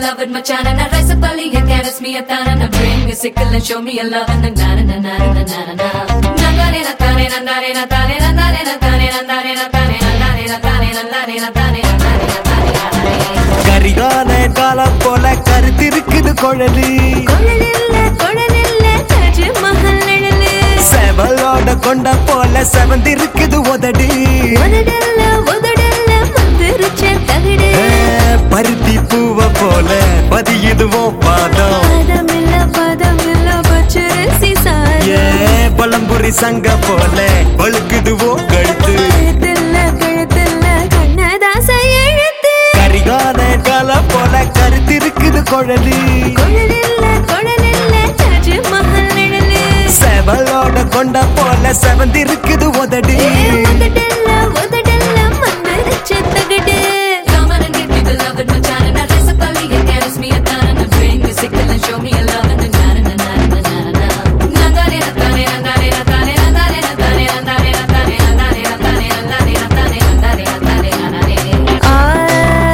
beloved Machan and I rise up early and caress me a tan and I bring a sickle and show me a love and a na na na na na na na na Nandare na tane nandare na tane nandare na tane nandare na tane nandare na tane nandare na tane nandare na tane nandare Karikala காலம் போல கருத்திருக்குது குழலி கொழலில்ல கொழலில்ல தாஜ்மஹல் நிழலு செவலோட கொண்ட போல செவந்திருக்குது உதடி உதடல்ல உதடல்ல மந்திருச்ச தகடு ஏ, பருத்தி பூவ போல பதியுதுவோ பாதம் பதமில்ல பதமில்ல பச்சரிசி சாதம் ஏ பழம்புரி சங்க போல பழுக்குதுவோ கழுத்து கழுத்தில்ல கழுத்தில்ல கண்ணதாச எழுத்து கரிகால காலம் போல கருத்திருக்குது குழலி கொழலில்ல கொழலில்ல தாஜ்மஹல் நிழலு செவலோட கொண்ட போல செவந்திருக்குது உதடி உதடல்ல உதடல்ல மந்திருச்ச தகடு Come on and give me the love and Machan and I rise up early and caress me a tan and I bring me sickle and show me a love and a na na na na na na na Nandare na tane nandare na tane nandare na tane nandare na tane nandare na tane nandare na tane nandare na tane nandare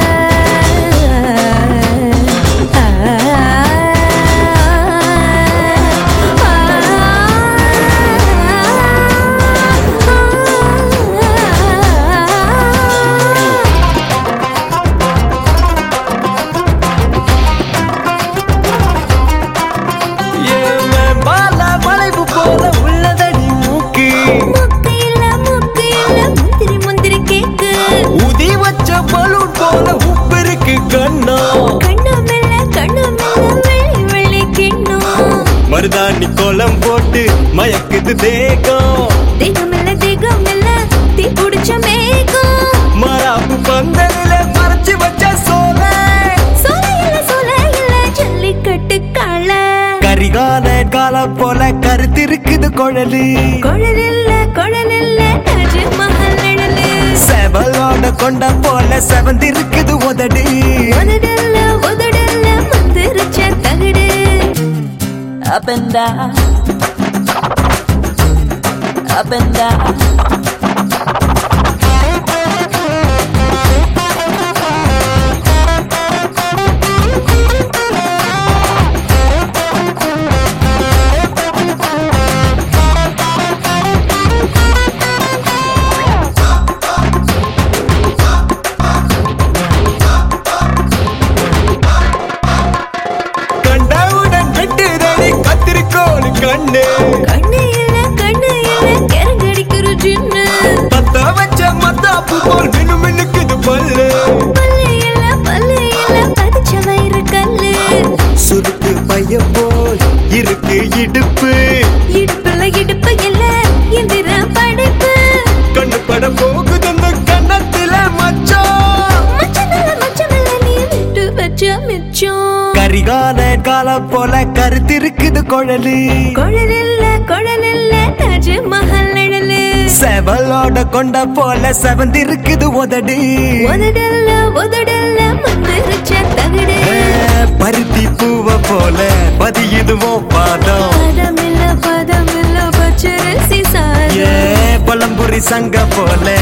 ஏன் பால வளைவு போல உள்ளதடி மூக்கு முக்கு இல்ல முக்கு இல்ல முந்திரி முந்திரி கேக்கு உதி வச்ச பலூன் போல உப்பு இருக்கு கண்ணா கண்ணமில்ல கண்ணமில்ல வெள்ளி வெள்ளி கிண்ணம் மருதாணி கோலம் போட்டு மயக்குது தேகம் தேகமில்ல தேகமில்ல தீ புடிச்ச மேகம் மராப்பு பந்தலில மறைச்சு வச்ச சோல சோல இல்ல சோல இல்ல ஜல்லிக்கட்டு காள கரிகால காலம் போல கருத்திருக்குது குழலி குழல் இல்ல குழல் இல்ல தாஜ்மஹல் நிழலு செவலோட கொண்ட போல செவந்திருக்குது உதடி உதடல்ல உதடல்ல மந்திருச்ச தகடு up and down, up and down. கண்டவுடன் வெட்டுதடி கத்திரிக்கோள் கண்ணு கண்ணு இல்ல கண்ணு இல்ல கரங்கடிக்கிற ஜின்னு பத்த வச்ச மத்தாப்பு போல் மினு மினுக்குது பல்லு பல்லு இல்ல பல்லு இல்ல பதிச்ச வயிறு கல்லு சுருக்கு பைய போல் இருக்கு இடுப்பு இடுப்புல இடுப்பு இல்ல எந்திர படைப்பு கண்ணு பட போகுது அந்த கண்ணத்தில மச்சான் மச்சமில்ல மச்சமில்ல நீ விட்டு வச்ச மிச்சம் கரிகால காலம் போல கருத்திருக்குது குழலி குழல் இல்ல குழல் இல்ல தாஜ்மஹல் நிழலு செவலோட கொண்ட போல செவந்திருக்குது உதடி உதடல்ல உதடல்ல மந்திருச்ச தகடு ஏ, பருத்தி பூவ போல பதியுதுவோ பாதம் பதமில்ல பதமில்ல பச்சரிசி சாதம் ஏ பழம்புரி சங்க போல